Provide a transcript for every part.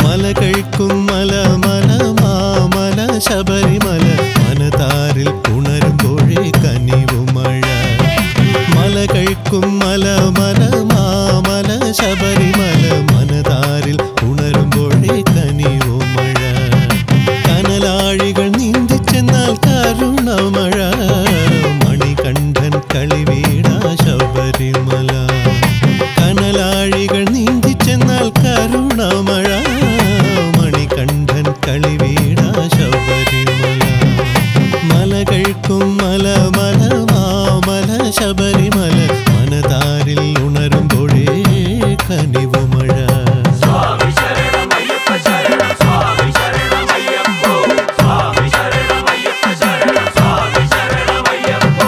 മലകൾക്കും മല മല മാമല ശബരിമല മനതാരിൽ ഉണരുമ്പോഴേ കനിവു മഴ മലകൾക്കും മല മല മാമല ശബരിമല മനതാരിൽ ഉണരുമ്പോഴേ കനിവു മഴ കനലാഴികൾ നീന്തിച്ചെന്നാൽ കരുണമഴ മണികണ്ഠൻ കളിവീട ശബരിമല കനലാഴികൾ നീന്തിച്ചെന്നാൽ കരുണമഴ മണികണ്ഠൻ കളിവീട ശബരിമല മലകൾക്കും മല മല മാമല ശബരിമല മനതാരിൽ ഉണരുമ്പോഴേ കനിവു മഴ സ്വാമി ശരണം അയ്യപ്പ ശരണം സ്വാമി ശരണം അയ്യപ്പോ സ്വാമി ശരണം അയ്യപ്പ ശരണം സ്വാമി ശരണം അയ്യപ്പോ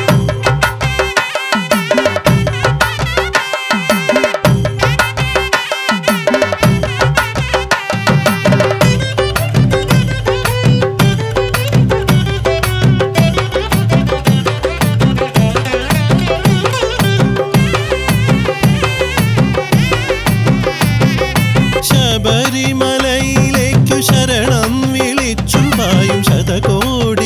ശബരിമലയിലേക്കു ശരണം വിളിച്ചു പായും ശതകോടി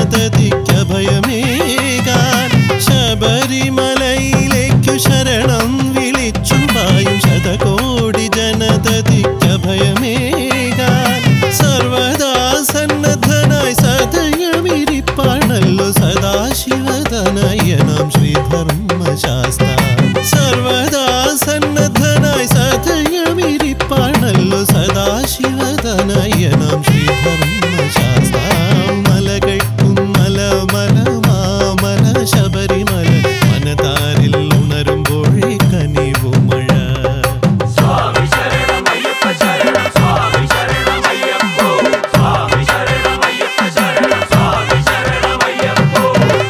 ജനതതിക്കഭയമേകാൻ ശബരിമലയിലേക്കു ശരണം വിളിച്ചു പായും ശതകോടി ജനതതിക്കഭയമേകാൻ സർവദാ സന്നദ്ധനായി സദയമിരിപ്പാണല്ലോ സദാശിവതനയനം ശ്രീധർമ്മശാസ്ത്ര സർവദാ സന്നദ്ധനായി സദയമിരിപ്പാണല്ലോ സദാശിവതനയനം ശ്രീധർമ്മശാസ്ത്ര മലകൾക്കും മല മല മാമല ശബരിമല മനതാരിൽ ഉണരുമ്പോഴേ കനിവു മഴ സ്വാമി ശരണം അയ്യപ്പ ശരണം സ്വാമി ശരണം അയ്യപ്പോ സ്വാമി ശരണം അയ്യപ്പ ശരണം സ്വാമി ശരണം അയ്യപ്പോ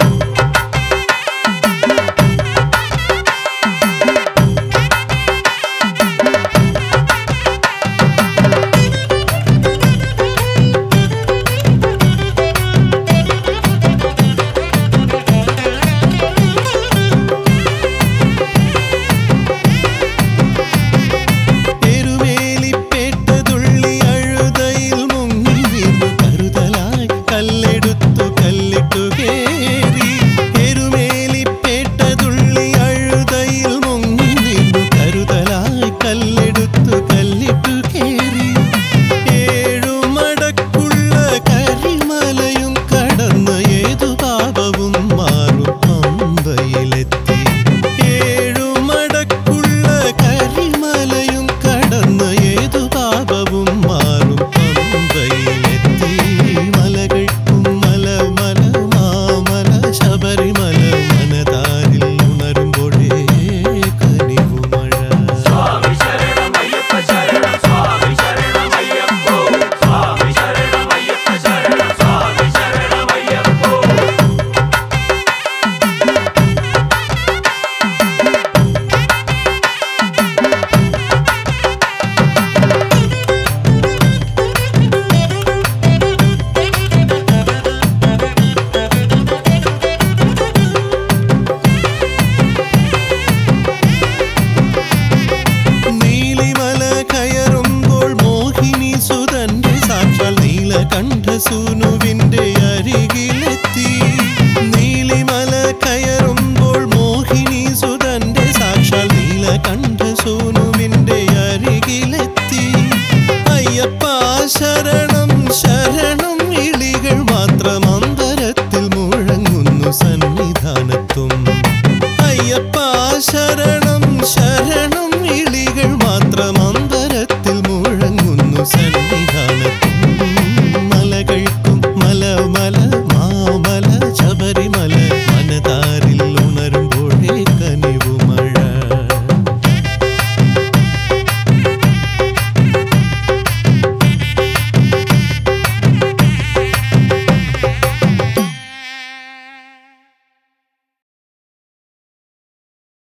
എരുമേലിപ്പേട്ടതുള്ളി അഴുതയിൽ മുങ്ങി വീണു കരുതലായി കല്ലെടുത്തു കല്ലിട്ടു കേറി എരുമേലിപ്പേട്ടതുള്ളി അഴുതയിൽ മുങ്ങി വീണു കരുതലായി കല്ലെടുത്തു കല്ലിട്ടു കേറി ഏഴുമടക്കുള്ള കരിമലയും കടന്ന് ഏതു പാപവും മാറും പമ്പയിലെത്തി ഏഴുമടക്കുള്ള കരിമലയും കടന്ന് ഏതു പാപവും മാറും പമ്പയിലെത്തി മലകൾക്കും മല മല മാമല ശബരിമല മനതാരിൽ ഉണരുമ്പോഴേ കനിവു മഴ സ്വാമി ശരണം അയ്യപ്പ ശരണം സ്വാമി ശരണം അയ്യപ്പോ സ്വാമി ശരണം അയ്യപ്പ ശരണം സ്വാമി ശരണം അയ്യപ്പോ നീലിമല കയറുമ്പോൾ മോഹിനി സുതന്റെ സാക്ഷാൽ നീലകണ്ഠ സൂനുവിന്റെ അരികിലെത്തി നീലിമല കയറുമ്പോൾ മോഹിനി സുതന്റെ സാക്ഷാൽ നീലകണ്ഠ സൂനുവിന്റെ അരികിലെത്തി അയ്യപ്പ ശരണം ശരണം ഇളികൾ മാത്രം അന്തരത്തിൽ മുഴങ്ങുന്നു സന്നിധാനത്തും അയ്യപ്പ ശരണം ശരണം ഇളികൾ മാത്രം അന്തരത്തിൽ മുഴങ്ങുന്നു സന്നിധാനത്തിൽ